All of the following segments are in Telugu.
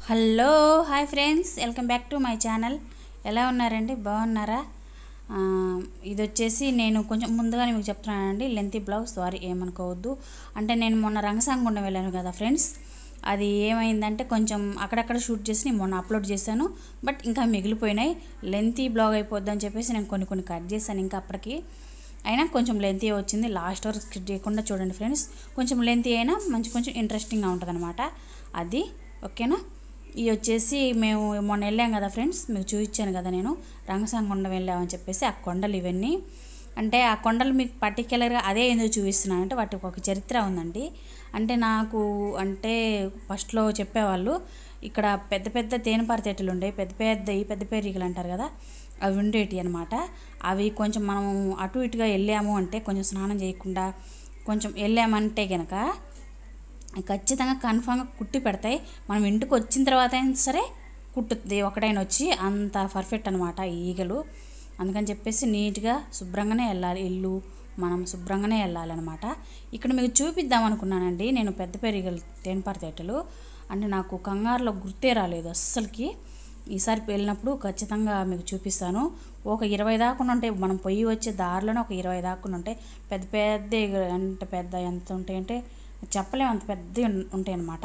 hello hi friends welcome back to my channel ఎలా ఉన్నారండి బాగున్నారా ఆ, ఇది వచ్చేసి నేను కొంచెం ముందుగానే మీకు చెప్తున్నానండి లెంతీ బ్లౌజ్ సారీ ఏమనుకోవద్దు అంటే నేను మొన్న రంగసాంగుండం వెళ్ళాను కదా ఫ్రెండ్స్ అది ఏమైందంటే కొంచెం అక్కడక్కడ షూట్ చేసి నేను మొన్న అప్లోడ్ చేశాను బట్ ఇంకా మిగిలిపోయినాయి లెంతీ బ్లాగ్ అయిపోద్ది అని చెప్పేసి నేను కొన్ని కొన్ని కట్ చేశాను ఇంకా అప్పటికి అయినా కొంచెం లెంతీ వచ్చింది లాస్ట్ వరకు స్కిప్ చేయకుండా చూడండి ఫ్రెండ్స్ కొంచెం లెంతీ అయినా మంచి కొంచెం ఇంట్రెస్టింగ్గా ఉంటుంది అది ఓకేనా ఇవి వచ్చేసి మేము మొన్న వెళ్ళాం కదా ఫ్రెండ్స్ మీకు చూపించాను కదా నేను రంగసాంగుండం వెళ్ళామని చెప్పేసి ఆ కొండలు ఇవన్నీ అంటే ఆ కొండలు మీకు పర్టికులర్గా అదే ఎందుకు చూపిస్తున్నాను అంటే వాటికి ఒక చరిత్ర ఉందండి అంటే నాకు అంటే ఫస్ట్లో చెప్పేవాళ్ళు ఇక్కడ పెద్ద పెద్ద తేనెపార చెట్లు ఉండే పెద్ద పెద్ద ఈ పెద్ద పేరీగలు అంటారు కదా అవి ఉండేటి అనమాట అవి కొంచెం మనం అటు ఇటుగా వెళ్ళాము అంటే కొంచెం స్నానం చేయకుండా కొంచెం వెళ్ళామంటే గనక ఖచ్చితంగా కన్ఫామ్గా కుట్టి పెడతాయి మనం ఇంటికి వచ్చిన తర్వాత అయినా సరే కుట్టుద్ది ఒకటైనా వచ్చి అంత పర్ఫెక్ట్ అనమాట ఈ ఈగలు అందుకని చెప్పేసి నీట్గా శుభ్రంగానే వెళ్ళాలి ఇల్లు మనం శుభ్రంగానే వెళ్ళాలన్నమాట ఇక్కడ మీకు చూపిద్దాం అనుకున్నానండి నేను పెద్ద పెరిగలు తేనెపార తేటలు అంటే నాకు కంగారులో గుర్తే రాలేదు అస్సలకి ఈసారి వెళ్ళినప్పుడు ఖచ్చితంగా మీకు చూపిస్తాను ఒక ఇరవై దాకా ఉంటాయి మనం పొయ్యి వచ్చే దారిలోనే ఒక ఇరవై దాకా ఉంటాయి పెద్ద పెద్ద ఈగ- అంటే పెద్ద ఎంత ఉంటాయంటే చెప్పలేము అంత పెద్ద ఉంటాయి అన్నమాట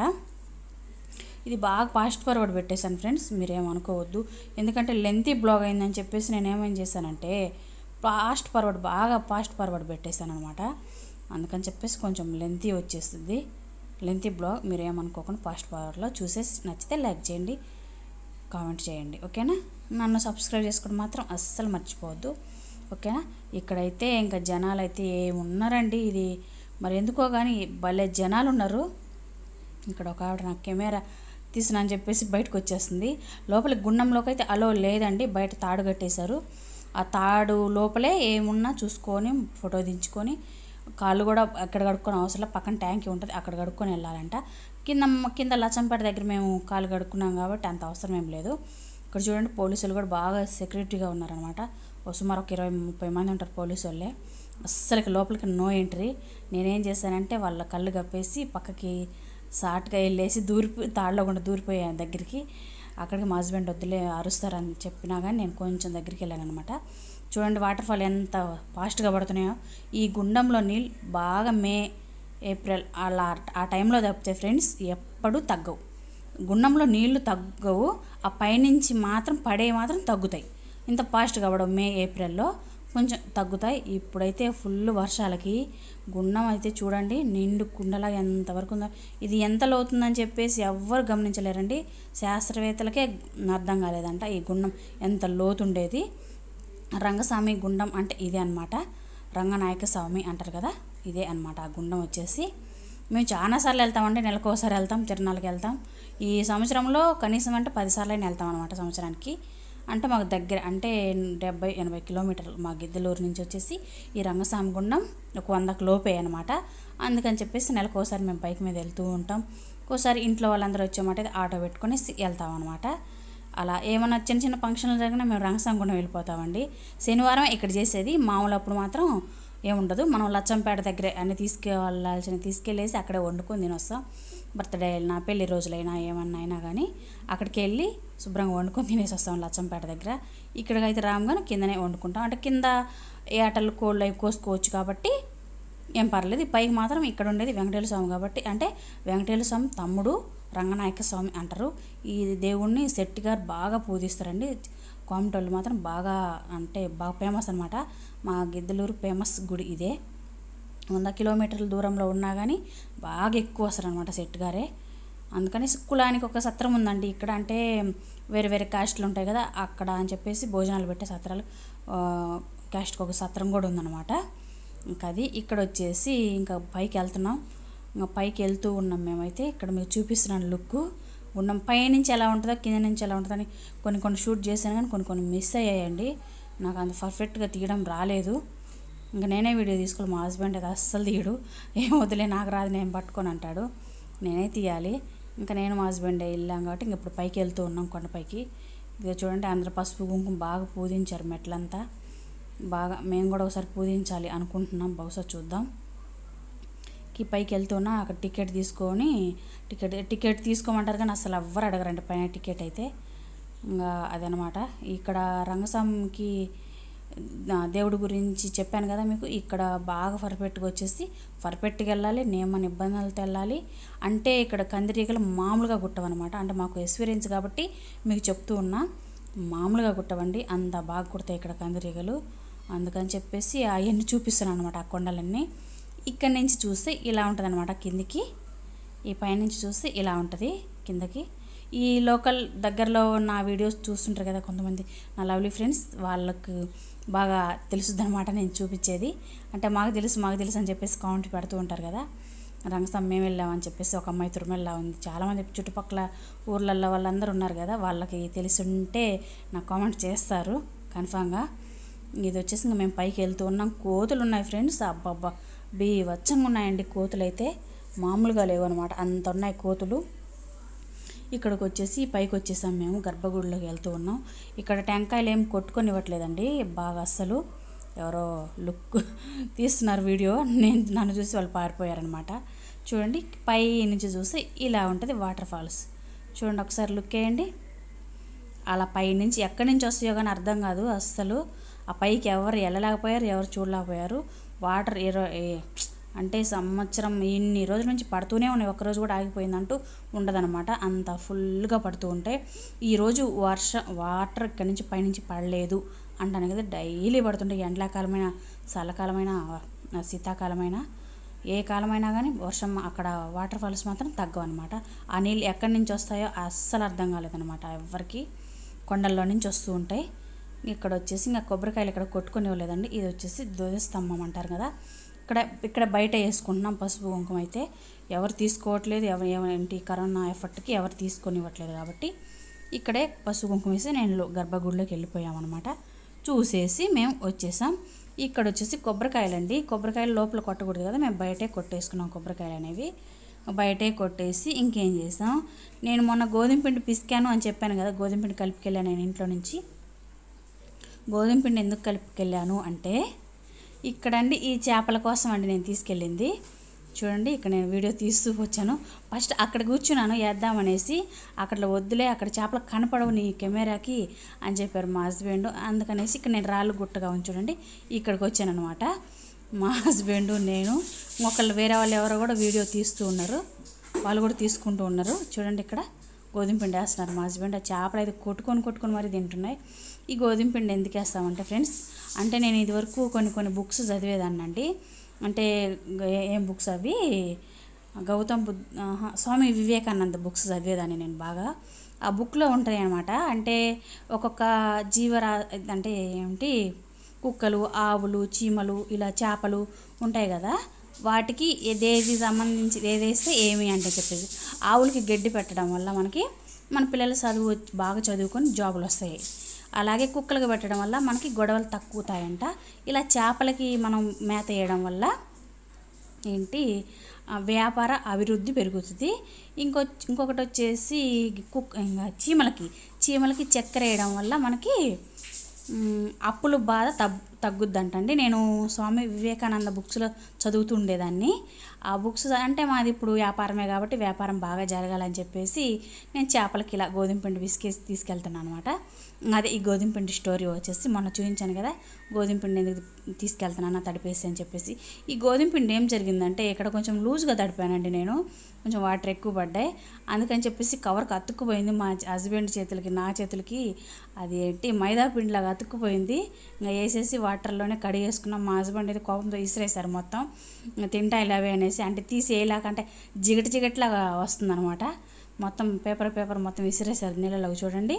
ఇది బాగా ఫాస్ట్ ఫార్వర్డ్ పెట్టేశాను ఫ్రెండ్స్ మీరేమనుకోవద్దు ఎందుకంటే లెంతీ బ్లాగ్ అయిందని చెప్పేసి నేను ఏమేం చేశానంటే ఫాస్ట్ ఫార్వర్డ్ బాగా ఫాస్ట్ ఫార్వర్డ్ పెట్టేశాను అనమాట అందుకని చెప్పేసి కొంచెం లెంతీ వచ్చేస్తుంది లెంతీ బ్లాగ్ మీరు ఏమనుకోకుండా ఫాస్ట్ ఫార్వర్డ్లో చూసేసి నచ్చితే లైక్ చేయండి కామెంట్ చేయండి ఓకేనా నన్ను సబ్స్క్రైబ్ చేసుకోవడం మాత్రం అస్సలు మర్చిపోవద్దు ఓకేనా ఇక్కడైతే ఇంకా జనాలు అయితే ఏమున్నారండి ఇది మరి ఎందుకో కానీ భలే జనాలు ఉన్నారు ఇక్కడ ఒక ఆవిడ నాకు కెమెరా తీసిన అని చెప్పేసి బయటకు వచ్చేస్తుంది లోపల గుండంలోకి అయితే అలో లేదండి బయట తాడు కట్టేశారు ఆ తాడు లోపలే ఏమున్నా చూసుకొని ఫోటో దించుకొని కాళ్ళు కూడా ఎక్కడ కడుక్కొని అవసరం పక్కన ట్యాంక్ ఉంటుంది అక్కడ కడుక్కొని వెళ్ళాలంట కింద కింద లచ్చంపేట దగ్గర మేము కాళ్ళు కడుక్కున్నాం కాబట్టి అంత అవసరం ఏం లేదు ఇక్కడ చూడండి పోలీసులు కూడా బాగా సెక్యూరిటీగా ఉన్నారనమాట ఓ సుమారు ఒక ఇరవై ముప్పై మంది ఉంటారు పోలీసు వాళ్ళే అస్సలకి లోపలికి నో ఎంట్రీ నేనేం చేశానంటే వాళ్ళ కళ్ళు కప్పేసి పక్కకి సాట్గా వెళ్ళేసి దూరిపో తాడులో కూడా దూరిపోయాను దగ్గరికి అక్కడికి మా హస్బెండ్ వద్దులే అరుస్తారని చెప్పినా కానీ నేను కొంచెం దగ్గరికి వెళ్ళాను అనమాట చూడండి వాటర్ ఫాల్ ఎంత ఫాస్ట్గా పడుతున్నాయో ఈ గుండంలో నీళ్ళు బాగా మే ఏప్రిల్ అలా ఆ టైంలో తప్పితే ఫ్రెండ్స్ ఎప్పుడూ తగ్గవు గుండంలో నీళ్లు తగ్గవు ఆ పైనుంచి మాత్రం పడే మాత్రం తగ్గుతాయి ఇంత ఫాస్ట్గా అవ్వడం మే ఏప్రిల్లో కొంచెం తగ్గుతాయి ఇప్పుడైతే ఫుల్ వర్షాలకి గుండం అయితే చూడండి నిండు కుండలా ఎంతవరకు ఉందో ఇది ఎంత లోతుందని చెప్పేసి ఎవ్వరు గమనించలేరండి శాస్త్రవేత్తలకే అర్థం కాలేదంట ఈ గుండం ఎంత లోతుండేది రంగస్వామి గుండం అంటే ఇదే అనమాట రంగనాయక స్వామి అంటారు కదా ఇదే అనమాట ఆ గుండం వచ్చేసి మేము చాలాసార్లు వెళ్తామంటే నెలకు ఒకసారి వెళ్తాం తిరునాళ్ళకి వెళ్తాం ఈ సంవత్సరంలో కనీసం అంటే పదిసార్లు అయినా వెళ్తాం అనమాట సంవత్సరానికి అంటే మాకు దగ్గర అంటే డెబ్బై ఎనభై కిలోమీటర్లు మా గిద్దలూరు నుంచి వచ్చేసి ఈ రంగస్వామి గుండం ఒక వందకు లోపే అనమాట అందుకని చెప్పేసి నెలకు ఒకసారి మేము బైక్ మీద వెళ్తూ ఉంటాం ఒకసారి ఇంట్లో వాళ్ళందరూ వచ్చామంటే ఆటో పెట్టుకొని వెళ్తాం అనమాట అలా ఏమైనా చిన్న చిన్న ఫంక్షన్లు జరిగినా మేము రంగసంగుండం వెళ్ళిపోతామండి శనివారం ఇక్కడ చేసేది మామూలు అప్పుడు మాత్రం ఏముండదు మనం లచ్చంపేట దగ్గరే అన్ని తీసుకెళ్ళాల్సిన తీసుకెళ్ళేసి అక్కడే వండుకొని తినొస్తాం బర్త్డే అయినా పెళ్లి రోజులైనా ఏమన్నా అయినా కానీ అక్కడికి వెళ్ళి శుభ్రంగా వండుకొని తినేసి వస్తాం లచ్చంపేట దగ్గర ఇక్కడికైతే రాగానే కిందనే వండుకుంటాం అంటే కింద ఏటలు కోళ్ళు అవి కోసుకోవచ్చు కాబట్టి ఏం పర్లేదు ఈ పైకి మాత్రం ఇక్కడ ఉండేది వెంకటేశ్వర స్వామి కాబట్టి అంటే వెంకటేశ్వర స్వామి తమ్ముడు రంగనాయక స్వామి అంటారు ఈ దేవుణ్ణి శెట్టి గారు బాగా పూజిస్తారండి కోమటోళ్ళు మాత్రం బాగా అంటే బాగా ఫేమస్ అనమాట మా గిద్దలూరు ఫేమస్ గుడి ఇదే వంద కిలోమీటర్ల దూరంలో ఉన్నా కానీ బాగా ఎక్కువ వస్తారు అనమాట సెట్ గారే అందుకని కులానికి ఒక సత్రం ఉందండి ఇక్కడ అంటే వేరే వేరే కాస్ట్లు ఉంటాయి కదా అక్కడ అని చెప్పేసి భోజనాలు పెట్టే సత్రాలు ఆ, కాస్ట్కి ఒక సత్రం కూడా ఉందన్నమాట ఇంకా అది ఇక్కడ వచ్చేసి ఇంకా పైకి వెళ్తున్నాం ఇంకా పైకి వెళ్తూ ఉన్నాం మేమైతే ఇక్కడ మీకు చూపిస్తున్నాను లుక్ ఉన్నాం పైనుంచి ఎలా ఉంటుందో కింద నుంచి ఎలా ఉంటుందని కొన్ని కొన్ని షూట్ చేశాను కానీ కొన్ని కొన్ని మిస్ అయ్యాయండి నాకు అంత పర్ఫెక్ట్గా తీయడం రాలేదు ఇంకా నేనే వీడియో తీసుకోవాలి మా హస్బెండ్ అయితే అస్సలు తీయడు ఏం వదిలే నాకు రాదు నేను పట్టుకొని అంటాడు నేనే తీయాలి ఇంకా నేను మా హస్బెండ్ వెళ్ళాం కాబట్టి ఇంక ఇప్పుడు పైకి వెళ్తూ ఉన్నాం కొండపైకి ఇదిగో చూడండి అందరు పసుపు కుంకుమ బాగా పూజించారు మెట్లంతా బాగా మేము కూడా ఒకసారి పూజించాలి అనుకుంటున్నాం బహుశా చూద్దాం కి పైకి వెళ్తున్నా అక్కడ టికెట్ తీసుకొని టికెట్ టికెట్ తీసుకోమంటారు కానీ అసలు ఎవ్వరు అడగరండి పైన టికెట్ అయితే ఇంకా అదనమాట ఇక్కడ రంగస్వామికి ఆ, దేవుడి గురించి చెప్పాను కదా మీకు ఇక్కడ బాగా పర్ఫెక్ట్గా వచ్చేసి పర్ఫెక్ట్గా వెళ్ళాలి నియమ నిబంధనలతో వెళ్ళాలి అంటే ఇక్కడ కందిరీగలు మామూలుగా కుట్టవన్నమాట అంటే మాకు ఎక్స్పీరియన్స్ కాబట్టి మీకు చెప్తూ ఉన్నా మామూలుగా కుట్టవండి అంత బాగా కుడతాయి ఇక్కడ కందిరీగలు అందుకని చెప్పేసి అవన్నీ చూపిస్తున్నాను అనమాట ఆ కొండలన్నీ ఇక్కడి నుంచి చూస్తే ఇలా ఉంటుంది అనమాట కిందికి ఈ పైనుంచి చూస్తే ఇలా ఉంటుంది కిందకి ఈ లోకల్ దగ్గరలో నా వీడియోస్ చూస్తుంటారు కదా కొంతమంది నా లవ్లీ ఫ్రెండ్స్ వాళ్ళకు బాగా తెలుసుద్ది అనమాట నేను చూపించేది అంటే మాకు తెలుసు మాకు తెలుసు అని చెప్పేసి కామెంట్ పెడుతూ ఉంటారు కదా రంగస్థం మేము వెళ్ళామని చెప్పేసి ఒక అమ్మాయి తురుమెల్లా ఉంది చాలామంది చుట్టుపక్కల ఊర్లలో వాళ్ళందరూ ఉన్నారు కదా వాళ్ళకి తెలిసి ఉంటే నాకు కామెంట్ చేస్తారు కన్ఫామ్గా ఇది వచ్చేసి ఇంకా మేము పైకి వెళ్తూ ఉన్నాం కోతులు ఉన్నాయి ఫ్రెండ్స్ అబ్బబ్బా బీవచ్చంగా ఉన్నాయండి కోతులు అయితే మామూలుగా లేవు అనమాట అంత ఉన్నాయి కోతులు ఇక్కడికి వచ్చేసి పైకి వచ్చేసాం మేము గర్భగుడిలోకి వెళ్తూ ఉన్నాం ఇక్కడ టెంకాయలు ఏం కొట్టుకొని ఇవ్వట్లేదండి బాగా అస్సలు ఎవరో లుక్ తీస్తున్నారు వీడియో నేను నన్ను చూసి వాళ్ళు పారిపోయారనమాట చూడండి పై నుంచి చూస్తే ఇలా ఉంటుంది వాటర్ ఫాల్స్ చూడండి ఒకసారి లుక్ వేయండి అలా పై నుంచి ఎక్కడి నుంచి వస్తాయో కానీ అర్థం కాదు అస్సలు ఆ పైకి ఎవరు వెళ్ళలేకపోయారు ఎవరు చూడలేకపోయారు వాటర్ ఇరవై అంటే సంవత్సరం ఇన్ని రోజుల నుంచి పడుతూనే ఉన్నాయి ఒక్కరోజు కూడా ఆగిపోయిందంటూ ఉండదన్నమాట అంత ఫుల్గా పడుతూ ఉంటాయి ఈరోజు వర్ష వాటర్ ఇక్కడి నుంచి పైనుంచి పడలేదు అంటాను కదా డైలీ పడుతుంటాయి ఎండాకాలమైన చల్లకాలమైన శీతాకాలమైన ఏ కాలమైనా కానీ వర్షం అక్కడ వాటర్ ఫాల్స్ మాత్రం తగ్గవు అనమాట ఆ నీళ్ళు ఎక్కడి నుంచి వస్తాయో అస్సలు అర్థం కాలేదన్నమాట ఎవరికి కొండల్లో నుంచి వస్తూ ఉంటాయి ఇక్కడ వచ్చేసి ఇంకా కొబ్బరికాయలు ఇక్కడ కొట్టుకొని ఇవ్వలేదండి ఇది వచ్చేసి ధ్వజస్తంభం అంటారు కదా ఇక్కడ ఇక్కడ బయట వేసుకుంటున్నాం పసుపు కుంకుమ అయితే ఎవరు తీసుకోవట్లేదు ఎవరు ఏంటి కరోనా ఎఫర్ట్కి ఎవరు తీసుకొని ఇవ్వట్లేదు కాబట్టి ఇక్కడే పసుపు కుంకుమ వేసి నేను లో- గర్భగుడిలోకి వెళ్ళిపోయామన్నమాట చూసేసి మేము వచ్చేసాం ఇక్కడ వచ్చేసి కొబ్బరికాయలండి కొబ్బరికాయలు లోపల కొట్టకూడదు కదా మేము బయటే కొట్టేసుకున్నాం కొబ్బరికాయలు అనేవి బయటే కొట్టేసి ఇంకేం చేసాం నేను మొన్న గోధుమ పిండి పిసికాను అని చెప్పాను కదా గోధుమ పిండి కలిపికెళ్ళాను నేను ఇంట్లో నుంచి గోధుమ పిండి ఎందుకు కలుపుకెళ్ళాను అంటే ఇక్కడండి ఈ చేపల కోసం అండి నేను తీసుకెళ్ళింది చూడండి ఇక్కడ నేను వీడియో తీస్తూ వచ్చాను ఫస్ట్ అక్కడ కూర్చున్నాను వేద్దామనేసి అక్కడ వద్దులే అక్కడ చేపలు కనపడవు నీ కెమెరాకి అని చెప్పారు మా హస్బెండ్ అందుకనేసి ఇక్కడ నేను రాళ్ళు గుట్టగా ఉంచుడండి ఇక్కడికి వచ్చాను అనమాట మా హస్బెండ్ నేను ఒకళ్ళు వేరే వాళ్ళు ఎవరో కూడా వీడియో తీస్తూ ఉన్నారు వాళ్ళు కూడా తీసుకుంటూ ఉన్నారు చూడండి ఇక్కడ గోధుమ పిండి వేస్తున్నారు మా హస్బెండ్ ఆ చేపలు అయితే కొట్టుకొని కొట్టుకొని మరీ తింటున్నాయి ఈ గోధుమ పిండి ఎందుకు వేస్తామంటే ఫ్రెండ్స్ అంటే నేను ఇదివరకు కొన్ని కొన్ని బుక్స్ చదివేదాన్నండి అంటే ఏ- ఏం బుక్స్ అవి గౌతమ్ బుద్ధ ఆహా, స్వామి వివేకానంద బుక్స్ చదివేదాన్ని నేను బాగా ఆ బుక్లో ఉంటాయి అన్నమాట అంటే ఒక్కొక్క జీవరా అంటే ఏమిటి కుక్కలు ఆవులు చీమలు ఇలా చేపలు ఉంటాయి కదా వాటికి ఏదేది సంబంధించి ఏదేస్తే ఏమి అంటే చెప్పేసి ఆవులకి గడ్డి పెట్టడం వల్ల మనకి మన పిల్లలు చదువు వచ్చి- బాగా చదువుకొని జాబులు వస్తాయి అలాగే కుక్కలకు పెట్టడం వల్ల మనకి గొడవలు తక్కువతాయంట ఇలా చేపలకి మనం మేత వేయడం వల్ల ఏంటి ఆ, వ్యాపార అభివృద్ధి పెరుగుతుంది ఇంకో ఇంకొకటి వచ్చేసి కుక్ ఇంకా చీమలకి చీమలకి చక్కెర వేయడం వల్ల మనకి మ్, అప్పుల బాధ తగ్ తగ్గుద్దంటండి నేను స్వామి వివేకానంద బుక్స్లో చదువుతూ ఉండేదాన్ని ఆ బుక్స్ అంటే మాది ఇప్పుడు వ్యాపారమే కాబట్టి వ్యాపారం బాగా జరగాలని చెప్పేసి నేను చేపలకి ఇలా గోధుమ పిండి విసికేసి తీసుకెళ్తున్నాను అనమాట అదే ఈ గోధుమ పిండి స్టోరీ వచ్చేసి మొన్న చూపించాను కదా గోధుమ పిండి ఎందుకు తీసుకెళ్తున్నాను తడిపేసి అని చెప్పేసి ఈ గోధుమ పిండి ఏం జరిగిందంటే ఇక్కడ కొంచెం లూజ్గా తడిపానండి నేను కొంచెం వాటర్ ఎక్కువ పడ్డాయి అందుకని చెప్పేసి కవర్కి అతుక్కుపోయింది మా హస్బెండ్ చేతులకి నా చేతులకి అది ఏంటి మైదా పిండిలాగా అతుక్కుపోయింది ఇంకా వేసేసి వాటర్లోనే కడిగేసుకున్నాం మా హస్బెండ్ అయితే కోపంతో ఇసిరేశారు మొత్తం ఇంకా తింటా ఇలావే అనేసి అంటే తీసి వేయలాక అంటే జిగట జిగట్లాగా వస్తుందన్నమాట మొత్తం పేపర్ పేపర్ మొత్తం విసిరేశారు నీళ్ళలోకి చూడండి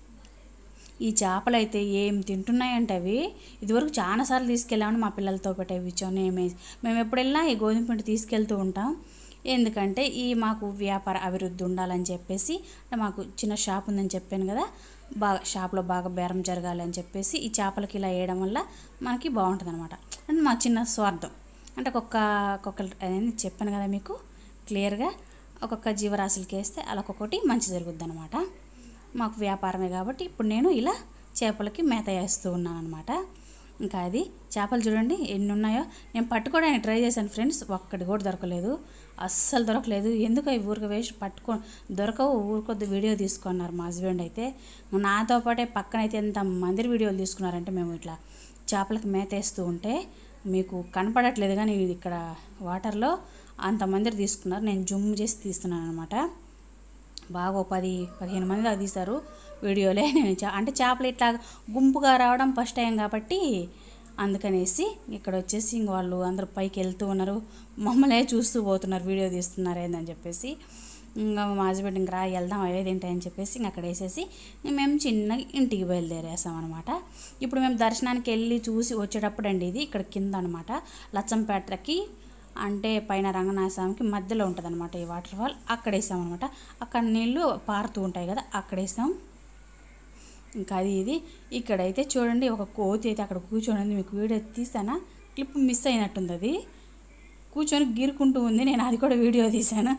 ఈ చేపలు అయితే ఏం తింటున్నాయంటే అవి ఇదివరకు చాలాసార్లు తీసుకెళ్ళామని మా పిల్లలతో పెట్టే విచ్చోని ఏమే మేము ఎప్పుడు వెళ్ళినా ఈ గోధుమ పిండి తీసుకెళ్తూ ఉంటాం ఎందుకంటే ఈ మాకు వ్యాపార అభివృద్ధి ఉండాలని చెప్పేసి అంటే మాకు చిన్న షాప్ ఉందని చెప్పాను కదా బాగా షాప్లో బాగా బేరం జరగాలి అని చెప్పేసి ఈ చేపలకి ఇలా వేయడం వల్ల మనకి బాగుంటుంది అనమాట అంటే మా చిన్న స్వార్థం అంటే ఒక్కొక్క ఒక్కొక్క అనేది చెప్పాను కదా మీకు క్లియర్గా ఒక్కొక్క జీవరాశులకి వేస్తే అలా ఒక్కొక్కటి మంచి జరుగుద్ది అనమాట మాకు వ్యాపారమే కాబట్టి ఇప్పుడు నేను ఇలా చేపలకి మేత వేస్తూ ఉన్నాను అనమాట ఇంకా అది చేపలు చూడండి ఎన్ని ఉన్నాయో నేను పట్టుకోవడానికి ట్రై చేశాను ఫ్రెండ్స్ ఒక్కటి కూడా దొరకలేదు అస్సలు దొరకలేదు ఎందుకు ఈ ఊరికి వేసి పట్టుకో దొరకవు ఊరికొద్ది వీడియో తీసుకున్నారు మా హస్బెండ్ అయితే నాతో పాటే పక్కన అయితే ఎంత మంది వీడియోలు తీసుకున్నారంటే మేము ఇట్లా చేపలకు మేత వేస్తూ ఉంటే మీకు కనపడట్లేదు కానీ ఇది ఇక్కడ వాటర్లో అంతమంది తీసుకున్నారు నేను జూమ్ చేసి తీస్తున్నాను అనమాట బాగా ఓ పది పదిహేను మంది దాకా తీశారు వీడియోలే నేను చా- అంటే చేపలు ఇట్లా గుంపుగా రావడం ఫస్ట్ టైం కాబట్టి అందుకనేసి ఇక్కడ వచ్చేసి ఇంక వాళ్ళు అందరూ పైకి వెళ్తూ ఉన్నారు మమ్మల్ని చూస్తూ పోతున్నారు వీడియో తీస్తున్నారు ఏందని చెప్పేసి ఇంకా మా హస్బెండ్ ఇంక రా వెళ్దాం అవే తింటాయని చెప్పేసి ఇంక అక్కడ వేసేసి ఇంక మేము చిన్నగా ఇంటికి బయలుదేరేసాం అనమాట ఇప్పుడు మేము దర్శనానికి వెళ్ళి చూసి వచ్చేటప్పుడు అండి ఇది ఇక్కడ కింద అనమాట లచ్చంపేటకి అంటే పైన రంగనాథస్వామికి మధ్యలో ఉంటుంది అనమాట ఈ వాటర్ ఫాల్ అక్కడ వేసాం అనమాట అక్కడ నీళ్ళు పారుతూ ఉంటాయి కదా అక్కడ వేసాం ఇంకా అది ఇది ఇక్కడైతే చూడండి ఒక కోతి అయితే అక్కడ కూర్చొని మీకు వీడియో తీసానా క్లిప్ మిస్ అయినట్టుంది అది కూర్చొని గీరుకుంటూ ఉంది నేను అది కూడా వీడియో తీశాను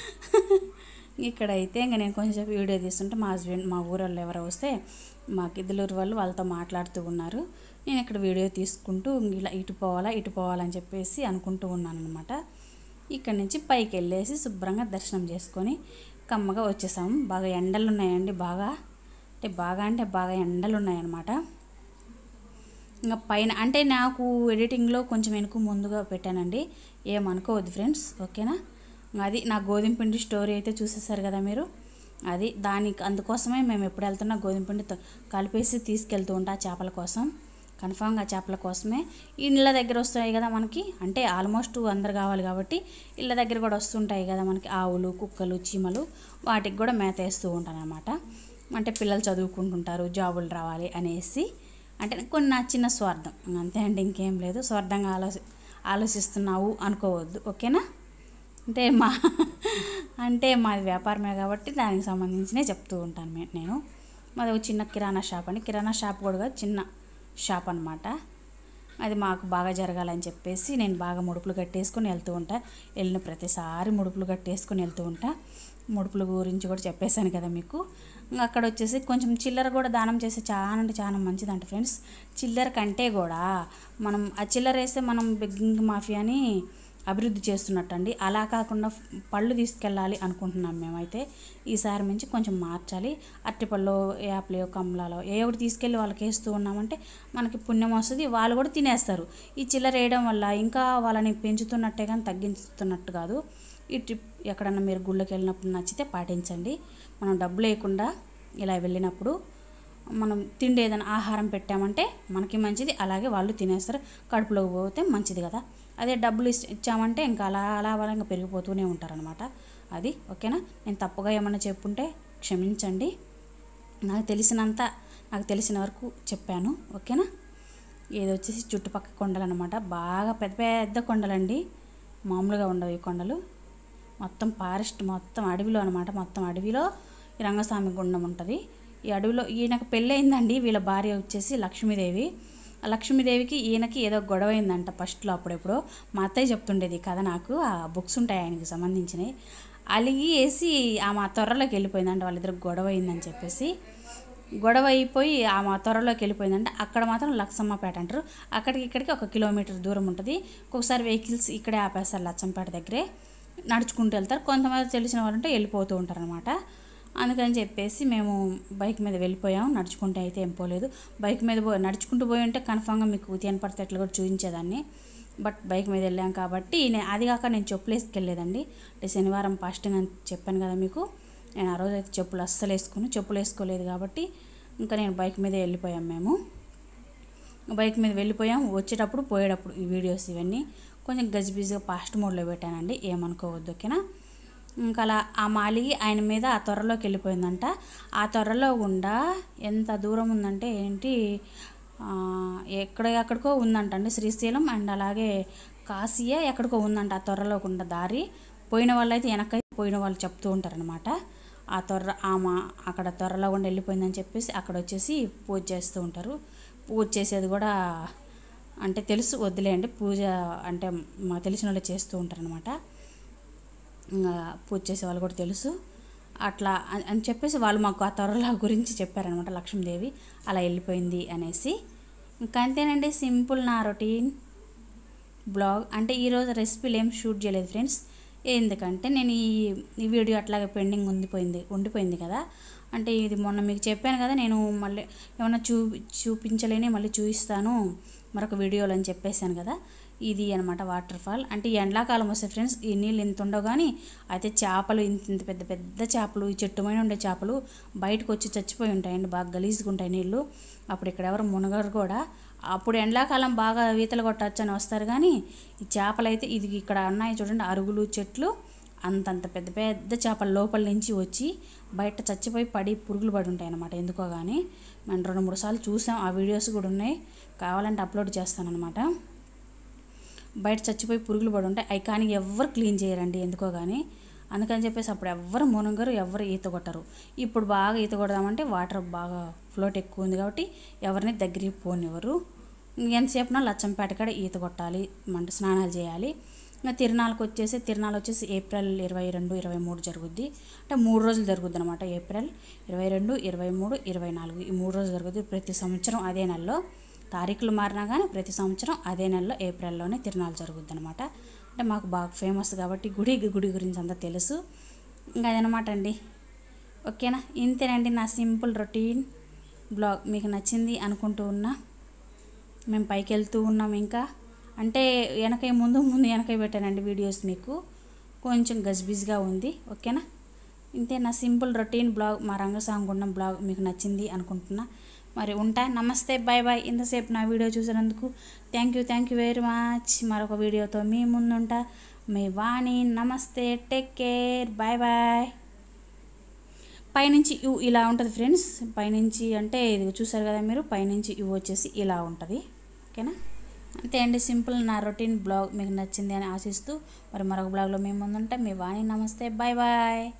ఇక్కడైతే ఇంకా నేను కొంచెం వీడియో తీస్తుంటే మా హస్బెండ్ మా ఊరోళ్ళు ఎవరో వస్తే మా గిద్దలూరు వాళ్ళు వాళ్ళతో మాట్లాడుతూ ఉన్నారు నేను ఇక్కడ వీడియో తీసుకుంటూ ఇలా ఇటు పోవాలా ఇటు పోవాలని చెప్పేసి అనుకుంటూ ఉన్నాను అనమాట ఇక్కడ నుంచి పైకి వెళ్ళేసి శుభ్రంగా దర్శనం చేసుకొని కమ్మగా వచ్చేసాము బాగా ఎండలు ఉన్నాయండి బాగా అంటే బాగా అంటే బాగా ఎండలు ఉన్నాయన్నమాట ఇంకా పైన అంటే నాకు ఎడిటింగ్లో కొంచెం వెనుక ముందుగా పెట్టానండి ఏమనుకోవద్దు ఫ్రెండ్స్ ఓకేనా ఇంకా అది నా గోధుమ పిండి స్టోరీ అయితే చూసేసారు కదా మీరు అది దానికి అందుకోసమే మేము ఎప్పుడు వెళ్తున్నా గోధుమ పిండి త- కలిపేసి తీసుకెళ్తూ ఉంటా చేపల కోసం కన్ఫామ్గా చేపల కోసమే ఇళ్ళ దగ్గర వస్తాయి కదా మనకి అంటే ఆల్మోస్ట్ అందరు కావాలి కాబట్టి ఇళ్ళ దగ్గర కూడా వస్తుంటాయి కదా మనకి ఆవులు కుక్కలు చీమలు వాటికి కూడా మేత వేస్తూ ఉంటాను అనమాట అంటే పిల్లలు చదువుకుంటుంటారు జాబులు రావాలి అనేసి అంటే కొన్ని నా చిన్న స్వార్థం అంతే అండి ఇంకేం లేదు స్వార్థంగా ఆలోచి ఆలోచిస్తున్నావు అనుకోవద్దు ఓకేనా అంటే మా అంటే మాది వ్యాపారమే కాబట్టి దానికి సంబంధించినే చెప్తూ ఉంటాను మే- నేను మాది ఒక చిన్న కిరాణా షాప్ అండి కిరాణా షాప్ కూడా కాదు, చిన్న షాప్ అనమాట అది మాకు బాగా జరగాలని చెప్పేసి నేను బాగా ముడుపులు కట్టేసుకొని వెళ్తూ ఉంటా వెళ్ళిన ప్రతిసారి ముడుపులు కట్టేసుకొని వెళ్తూ ఉంటా ముడుపుల గురించి కూడా చెప్పేశాను కదా మీకు ఇంకా అక్కడ వచ్చేసి కొంచెం చిల్లర కూడా దానం చేస్తే చాలా అంటే చాలా మంచిదంట ఫ్రెండ్స్ చిల్లర కంటే కూడా మనం ఆ చిల్లర వేస్తే మనం బెగ్గింగ్ మాఫియాని అభివృద్ధి చేస్తున్నట్టండి అలా కాకుండా పళ్ళు తీసుకెళ్ళాలి అనుకుంటున్నాం మేమైతే ఈసారి నుంచి కొంచెం మార్చాలి అరటిపళ్ళు యాప్లు కమలాలో ఏ ఒకటి తీసుకెళ్ళి వాళ్ళకి వేస్తూ ఉన్నామంటే మనకి పుణ్యం వస్తుంది వాళ్ళు కూడా తినేస్తారు ఈ చిల్లర వేయడం వల్ల ఇంకా వాళ్ళని పెంచుతున్నట్టే కానీ తగ్గిస్తున్నట్టు కాదు ఈ ట్రిప్ ఎక్కడన్నా మీరు గుళ్ళకి వెళ్ళినప్పుడు నచ్చితే పాటించండి మనం డబ్బులు లేకుండా ఇలా వెళ్ళినప్పుడు మనం తిండి ఏదైనా ఆహారం పెట్టామంటే మనకి మంచిది అలాగే వాళ్ళు తినేస్తారు కడుపులోకి పోతే మంచిది కదా అదే డబ్బులు ఇస్- ఇచ్చామంటే ఇంకా అలా అలా అలా ఇంకా పెరిగిపోతూనే ఉంటారనమాట అది ఓకేనా నేను తప్పుగా ఏమన్నా చెప్పుంటే క్షమించండి నాకు తెలిసినంత నాకు తెలిసిన వరకు చెప్పాను ఓకేనా ఇది వచ్చేసి చుట్టుపక్కల కొండలు అనమాట బాగా పెద్ద పెద్ద కొండలండి మామూలుగా ఉండవు ఈ కొండలు మొత్తం ఫారెస్ట్ మొత్తం అడవిలో అనమాట మొత్తం అడవిలో ఈ రంగస్వామి గుండం ఉంటుంది ఈ అడవిలో ఈయనకు పెళ్ళయిందండి వీళ్ళ భార్య వచ్చేసి లక్ష్మీదేవి ఆ లక్ష్మీదేవికి ఈయనకి ఏదో గొడవ అయిందంట ఫస్ట్లో అప్పుడెప్పుడో మా అత్తయ్య చెప్తుండేది కథ నాకు ఆ బుక్స్ ఉంటాయి ఆయనకి సంబంధించినవి అలిగి వేసి ఆ మా త్వరలోకి వెళ్ళిపోయిందంట వాళ్ళిద్దరికి గొడవ అయిందని చెప్పేసి గొడవ అయిపోయి ఆ మా త్వరలోకి వెళ్ళిపోయిందంటే అక్కడ మాత్రం లక్సమ్మపేట అంటారు అక్కడికి ఇక్కడికి ఒక కిలోమీటర్ దూరం ఉంటుంది ఒక్కొక్కసారి వెహికల్స్ ఇక్కడే ఆపేస్తారు లచ్చంపేట దగ్గరే నడుచుకుంటూ వెళ్తారు కొంతమంది తెలిసిన వాళ్ళు ఉంటే వెళ్ళిపోతూ ఉంటారు అనమాట అందుకని చెప్పేసి మేము బైక్ మీద వెళ్ళిపోయాం నడుచుకుంటూ అయితే ఏం పోలేదు బైక్ మీద పో నడుచుకుంటూ పోయి ఉంటే కన్ఫామ్గా మీకు తీయని పరిస్థితులు కూడా చూపించేదాన్ని బట్ బైక్ మీద వెళ్ళాం కాబట్టి నేను అది కాక నేను చెప్పులు వేసుకెళ్ళలేదండి అంటే శనివారం ఫాస్టింగ్ అని చెప్పాను కదా మీకు నేను ఆ రోజు అయితే చెప్పులు అస్సలు వేసుకుని చెప్పులు వేసుకోలేదు కాబట్టి ఇంకా నేను బైక్ మీదే వెళ్ళిపోయాం మేము బైక్ మీద వెళ్ళిపోయాం వచ్చేటప్పుడు పోయేటప్పుడు ఈ వీడియోస్ ఇవన్నీ కొంచెం గజిబిజిగా ఫాస్ట్ మోడ్లో పెట్టానండి ఏమనుకోవద్దు ఓకేనా ఇంకా అలా ఆ మాలి ఆయన మీద ఆ త్వరలోకి వెళ్ళిపోయిందంట ఆ త్వరలో గుండా ఎంత దూరం ఉందంటే ఏంటి ఆ, ఎక్కడ ఎక్కడికో ఉందంట అండి శ్రీశైలం అండ్ అలాగే కాశీయే ఎక్కడికో ఉందంట ఆ త్వరలో గుండా దారి పోయిన వాళ్ళు అయితే వెనకైతే పోయిన వాళ్ళు చెప్తూ ఉంటారనమాట ఆ త్వర ఆమె అక్కడ త్వరలో గుండా వెళ్ళిపోయిందని చెప్పేసి అక్కడ వచ్చేసి పూజ చేస్తూ ఉంటారు పూజ చేసేది కూడా అంటే తెలుసు వద్దులేండి పూజ అంటే మా తెలిసిన వాళ్ళు చేస్తూ ఉంటారనమాట ఇంకా పూజ చేసే వాళ్ళు కూడా తెలుసు అట్లా అని- అని చెప్పేసి వాళ్ళు మాకు ఆ త్వరల గురించి చెప్పారనమాట లక్ష్మీదేవి అలా వెళ్ళిపోయింది అనేసి ఇంకా అంతేనండి సింపుల్ నా రొటీన్ బ్లాగ్ అంటే ఈరోజు రెసిపీలు ఏం షూట్ చేయలేదు ఫ్రెండ్స్ ఎందుకంటే నేను ఈ ఈ వీడియో అట్లాగే పెండింగ్ ఉండిపోయింది ఉండిపోయింది కదా అంటే ఇది మొన్న మీకు చెప్పాను కదా నేను మళ్ళీ ఏమన్నా చూ చూపించలేని మళ్ళీ చూపిస్తాను మరొక వీడియోలో అని చెప్పేశాను కదా ఇది అనమాట వాటర్ ఫాల్ అంటే ఈ ఎండాకాలం వస్తే ఫ్రెండ్స్ ఈ నీళ్ళు ఇంత ఉండవు కానీ అయితే చేపలు ఇంత ఇంత పెద్ద పెద్ద చేపలు ఈ చెట్టు పైన ఉండే చేపలు బయటకు వచ్చి చచ్చిపోయి ఉంటాయండి బాగా గలీజ్గా ఉంటాయి నీళ్ళు అప్పుడు ఇక్కడ ఎవరు మునగరు కూడా అప్పుడు ఎండాకాలం బాగా ఈతలు కొట్టచ్చు అని వస్తారు కానీ ఈ చేపలు అయితే ఇది ఇక్కడ ఉన్నాయి చూడండి అరుగులు చెట్లు అంతంత పెద్ద పెద్ద చేపలు లోపల నుంచి వచ్చి బయట చచ్చిపోయి పడి పురుగులు పడి ఉంటాయి అన్నమాట ఎందుకో కానీ మనం రెండు మూడు సార్లు చూసాం ఆ వీడియోస్ కూడా ఉన్నాయి కావాలంటే అప్లోడ్ చేస్తాను అనమాట బయట చచ్చిపోయి పురుగులు పడి ఉంటాయి అవి కానీ ఎవ్వరు క్లీన్ చేయరండి ఎందుకో కానీ అందుకని చెప్పేసి అప్పుడు ఎవ్వరు మునగరు ఎవ్వరు ఈత కొట్టరు ఇప్పుడు బాగా ఈత కొడదామంటే వాటర్ బాగా ఫ్లోట్ ఎక్కువ ఉంది కాబట్టి ఎవరిని దగ్గరికి పోనివ్వరు ఎంతసేపున లచ్చంపేట కాడ ఈత కొట్టాలి మంట స్నానాలు చేయాలి ఇంకా తిరునాళ్ళకి వచ్చేసి తిరునాళ్ళు వచ్చేసి ఏప్రిల్ ఇరవై రెండు ఇరవై మూడు జరుగుద్ది అంటే మూడు రోజులు జరుగుద్ది అనమాట ఏప్రిల్ ఇరవై రెండు ఇరవై మూడు ఇరవై నాలుగు ఈ మూడు రోజులు జరుగుద్ది ప్రతి సంవత్సరం అదే నెలలో తారీఖులు మారినా కానీ ప్రతి సంవత్సరం అదే నెలలో ఏప్రిల్లోనే తిరునాళ్ళు జరుగుద్ది అనమాట అంటే మాకు బాగా ఫేమస్ కాబట్టి గుడి గుడి గురించి అంతా తెలుసు ఇంకా అదనమాట అండి ఓకేనా ఇంతేనండి నా సింపుల్ రొటీన్ బ్లాగ్ మీకు నచ్చింది అనుకుంటూ ఉన్నా మేము పైకి వెళ్తూ ఉన్నాం ఇంకా అంటే వెనక ముందు ముందు వెనక పెట్టానండి వీడియోస్ మీకు కొంచెం గజిబిజిగా ఉంది ఓకేనా ఇంతే నా సింపుల్ రొటీన్ బ్లాగ్ మా రంగసాంగుండం బ్లాగ్ మీకు నచ్చింది అనుకుంటున్నా మరి ఉంటా నమస్తే బాయ్ బాయ్ ఇంతసేపు నా వీడియో చూసినందుకు thank you thank you very much మరొక వీడియోతో మీ ముందుంటా మీ వాణి నమస్తే టేక్ కేర్ బాయ్ బాయ్ పైనుంచి ఇవ్ ఇలా ఉంటుంది ఫ్రెండ్స్ పైనుంచి అంటే ఇది చూసారు కదా మీరు పైనుంచి ఇవి వచ్చేసి ఇలా ఉంటుంది ఓకేనా అంతే అండి సింపుల్ నా రొటీన్ బ్లాగ్ మీకు నచ్చింది అని ఆశిస్తూ మరి మరొక బ్లాగ్లో మేము ముందుంటే మీ వాణి నమస్తే బాయ్ బాయ్